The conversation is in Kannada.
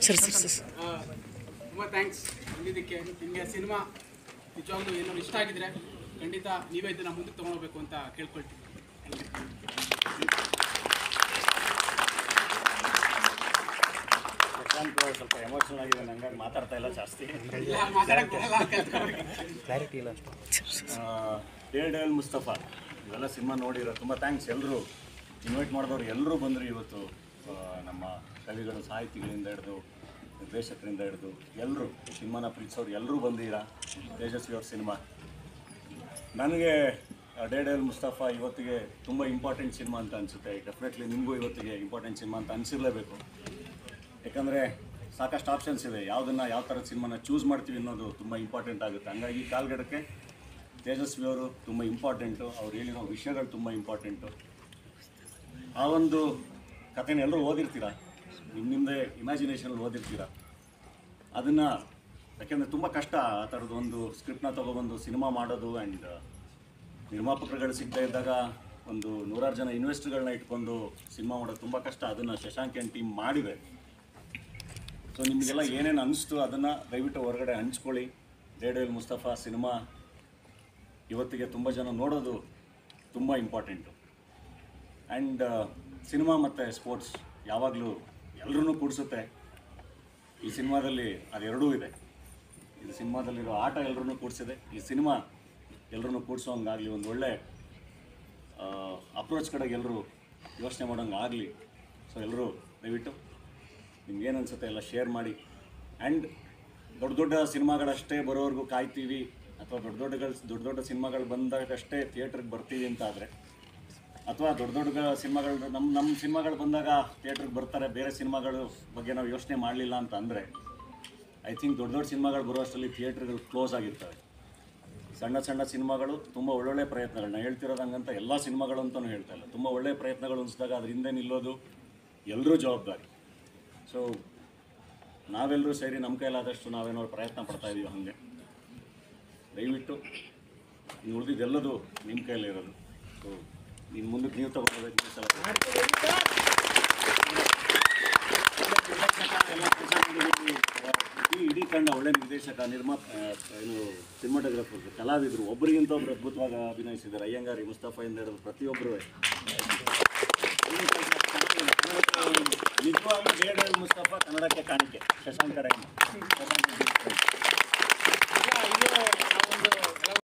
ಸರಿ ಸರಿ ಸರಿ ತುಂಬ ಥ್ಯಾಂಕ್ಸ್ ಬಂದಿದ್ದಕ್ಕೆ ನಿಮಗೆ ಸಿನಿಮಾ ನಿಜವಾಗ್ಲೂ ಏನಾದ್ರು ಇಷ್ಟ ಆಗಿದ್ರೆ ಖಂಡಿತ ನೀವೇ ಇದನ್ನ ಮುಂದಕ್ಕೆ ತೊಗೊಂಡೋಗ್ಬೇಕು ಅಂತ ಕೇಳ್ಕೊಳ್ತೀನಿ ಪ್ರಶಾಂತ್ ಅವ್ರು ಸ್ವಲ್ಪ ಎಮೋಷನಲ್ ಆಗಿದೆ ಹಂಗಾಗಿ ಮಾತಾಡ್ತಾ ಇಲ್ಲ ಜಾಸ್ತಿ ಇಲ್ಲ ಮಾತಾಡಕ್ಕೆ ಬರಲ್ಲ ಕಲ್ತ್ಕೊಳ್ಬೇಕು. ಕ್ಲಾರಿಟಿ ಇಲ್ಲ ಅಷ್ಟು ಡೇಡ್ ಎಲ್ ಮುಸ್ತಫಾ ಇವೆಲ್ಲ ಸಿನಿಮಾ ನೋಡಿರೋ ತುಂಬ ಥ್ಯಾಂಕ್ಸ್ ಎಲ್ಲರೂ ಇನ್ವೈಟ್ ಮಾಡಿದವರು ಎಲ್ಲರೂ ಬಂದರು ಇವತ್ತು ಆ, ನಮ್ಮ ಕವಿಗಳು ಸಾಹಿತಿಗಳಿಂದ ಹಿಡಿದು ನಿರ್ದೇಶಕರಿಂದ ಹಿಡಿದು ಎಲ್ಲರೂ ಸಿನಿಮಾನ ಪ್ರೀತಿಸೋರು ಎಲ್ಲರೂ ಬಂದಿರಾ ತೇಜಸ್ವಿ ಅವ್ರ ಸಿನಿಮಾ ನನಗೆ ಡೇಡ್ ಎಲ್ ಮುಸ್ತಫಾ ಇವತ್ತಿಗೆ ತುಂಬ ಇಂಪಾರ್ಟೆಂಟ್ ಸಿನಿಮಾ ಅಂತ ಅನಿಸುತ್ತೆ ಡೆಫಿನೆಟ್ಲಿ ನಿಮಗೂ ಇವತ್ತಿಗೆ ಇಂಪಾರ್ಟೆಂಟ್ ಸಿನಿಮಾ ಅಂತ ಅನಿಸಿರಲೇಬೇಕು ಯಾಕಂದರೆ ಸಾಕಷ್ಟು ಆಪ್ಷನ್ಸ್ ಇದೆ ಯಾವುದನ್ನು ಯಾವ ಥರದ ಸಿನಿಮಾನ ಚೂಸ್ ಮಾಡ್ತೀವಿ ಅನ್ನೋದು ತುಂಬ ಇಂಪಾರ್ಟೆಂಟ್ ಆಗುತ್ತೆ ಹಂಗಾಗಿ ಈ ಕಾಲ್ಗಡಕ್ಕೆ ತೇಜಸ್ವಿ ಅವರು ತುಂಬ ಇಂಪಾರ್ಟೆಂಟು ಅವ್ರು ಹೇಳಿರೋ ವಿಷಯಗಳು ತುಂಬ ಇಂಪಾರ್ಟೆಂಟು ಆ ಒಂದು ಕಥೆನ ಎಲ್ಲರೂ ಓದಿರ್ತೀರ ನಿಮ್ಮ ನಿಮ್ಮದೇ ಇಮ್ಯಾಜಿನೇಷನಲ್ಲಿ ಓದಿರ್ತೀರ ಅದನ್ನು ಯಾಕೆಂದರೆ ತುಂಬ ಕಷ್ಟ ಆ ಥರದ್ದು ಒಂದು ಸ್ಕ್ರಿಪ್ಟ್ನ ತೊಗೊಬಂದು ಸಿನಿಮಾ ಮಾಡೋದು ಆ್ಯಂಡ್ ನಿರ್ಮಾಪಕರುಗಳು ಸಿಗದೇ ಇದ್ದಾಗ ಒಂದು ನೂರಾರು ಜನ ಇನ್ವೆಸ್ಟ್ಗಳನ್ನ ಇಟ್ಕೊಂಡು ಸಿನಿಮಾ ಮಾಡೋದು ತುಂಬ ಕಷ್ಟ ಅದನ್ನು ಶಶಾಂಕ್ ಆ್ಯಂಡ್ ಟೀಮ್ ಮಾಡಿದೆ ಸೊ ನಿಮಗೆಲ್ಲ ಏನೇನು ಅನಿಸ್ತು ಅದನ್ನು ದಯವಿಟ್ಟು ಹೊರಗಡೆ ಹಂಚ್ಕೊಳ್ಳಿ ರೇಡಿಯೋಲ್ ಮುಸ್ತಫಾ ಸಿನಿಮಾ ಇವತ್ತಿಗೆ ತುಂಬ ಜನ ನೋಡೋದು ತುಂಬ ಇಂಪಾರ್ಟೆಂಟು ಆ್ಯಂಡ್ ಸಿನಿಮಾ ಮತ್ತು ಸ್ಪೋರ್ಟ್ಸ್ ಯಾವಾಗಲೂ ಎಲ್ಲರೂ ಕೂಡಿಸುತ್ತೆ ಈ ಸಿನಿಮಾದಲ್ಲಿ ಅದೆರಡೂ ಇದೆ ಇದು ಸಿನಿಮಾದಲ್ಲಿರೋ ಆಟ ಎಲ್ಲರೂ ಕೂಡಿಸಿದೆ ಈ ಸಿನಿಮಾ ಎಲ್ಲರೂ ಕೂಡಿಸೋಂಗಾಗಲಿ ಒಂದು ಒಳ್ಳೆ ಅಪ್ರೋಚ್ ಕಡೆಗೆ ಎಲ್ಲರೂ ಯೋಚನೆ ಮಾಡೋಂಗೆ ಆಗಲಿ ಸೊ ಎಲ್ಲರೂ ದಯವಿಟ್ಟು ನಿಮ್ಗೇನು ಅನಿಸುತ್ತೆ ಎಲ್ಲ ಶೇರ್ ಮಾಡಿ ಆ್ಯಂಡ್ ದೊಡ್ಡ ದೊಡ್ಡ ಸಿನಿಮಾಗಳಷ್ಟೇ ಬರೋವರೆಗೂ ಕಾಯ್ತೀವಿ ಅಥವಾ ದೊಡ್ಡ ದೊಡ್ಡಗಳು ದೊಡ್ಡ ದೊಡ್ಡ ಸಿನಿಮಾಗಳು ಬಂದಾಗಷ್ಟೇ ಥಿಯೇಟ್ರಿಗೆ ಬರ್ತೀವಿ ಅಂತ ಆದರೆ ಅಥವಾ ದೊಡ್ಡ ದೊಡ್ಡ ಸಿನಿಮಾಗಳು ನಮ್ಮ ನಮ್ಮ ಸಿನಿಮಾಗಳು ಬಂದಾಗ ಥಿಯೇಟ್ರಿಗೆ ಬರ್ತಾರೆ ಬೇರೆ ಸಿನಿಮಾಗಳು ಬಗ್ಗೆ ನಾವು ಯೋಚನೆ ಮಾಡಲಿಲ್ಲ ಅಂತ ಅಂದರೆ ಐ ಥಿಂಕ್ ದೊಡ್ಡ ದೊಡ್ಡ ಸಿನಿಮಾಗಳು ಬರುವಷ್ಟರಲ್ಲಿ ಥಿಯೇಟ್ರ್ಗಳು ಕ್ಲೋಸ್ ಆಗಿರ್ತವೆ ಸಣ್ಣ ಸಣ್ಣ ಸಿನಿಮಾಗಳು ತುಂಬ ಒಳ್ಳೊಳ್ಳೆ ಪ್ರಯತ್ನಗಳು ನಾನು ಹೇಳ್ತಿರೋದು ಹಂಗಂತ ಎಲ್ಲ ಸಿನಿಮಾಗಳು ಅಂತಲೂ ಹೇಳ್ತಾ ಇಲ್ಲ ತುಂಬ ಒಳ್ಳೆಯ ಪ್ರಯತ್ನಗಳು ಅನಿಸಿದಾಗ ಅದ್ರ ಹಿಂದೆ ನಿಲ್ಲೋದು ಎಲ್ಲರೂ ಜವಾಬ್ದಾರಿ ಸೊ ನಾವೆಲ್ಲರೂ ಸೇರಿ ನಮ್ಮ ಕೈಲಾದಷ್ಟು ನಾವೇನೋ ಪ್ರಯತ್ನ ಪಡ್ತಾ ಇದೀವಿ ಹಾಗೆ ದಯವಿಟ್ಟು ಇನ್ನು ಉಳಿದಿದ್ದೆಲ್ಲದು ನಿಮ್ಮ ಕೈಯಲ್ಲೇ ಇರೋದು ಸೊ ಇನ್ನು ಮುಂದಕ್ಕೆ ನೀವು ತಗೋಬೇಕು ಈ ಸಲ. ಎಲ್ಲ ಕೆಲ್ಸ ಮಾಡಿದ್ದೀವಿ. ಈ ಇಡೀ ತಂಡ ಒಳ್ಳೆ ನಿರ್ದೇಶಕ ನಿರ್ಮಾ ಆ, ಏನು ಸಿನಿಮಾಟೋಗ್ರಫರ್ ಕಲಾವಿದರು ಒಬ್ಬರಿಗಿಂತ ಒಬ್ರು ಅದ್ಭುತವಾಗಿ ಅಭಿನಯಿಸಿದ್ದಾರೆ ಅಯ್ಯಂಗಾರಿ ಮುಸ್ತಫಾಯಿಂದ ಹಿಡಿದು ಪ್ರತಿಯೊಬ್ಬರು ನಿಜವಾಗ್ಲೂ ಬೇಡ ಮುಸ್ತಫಾ ಕನ್ನಡಕ್ಕೆ ಕಾಣಿಕೆ ಶಶಾಂಕ್ ಕಡೆಯಿಂದ ಶಶಾಂಕ್ ಇಲ್ಲ, ಇದು ನಾವೊಂದು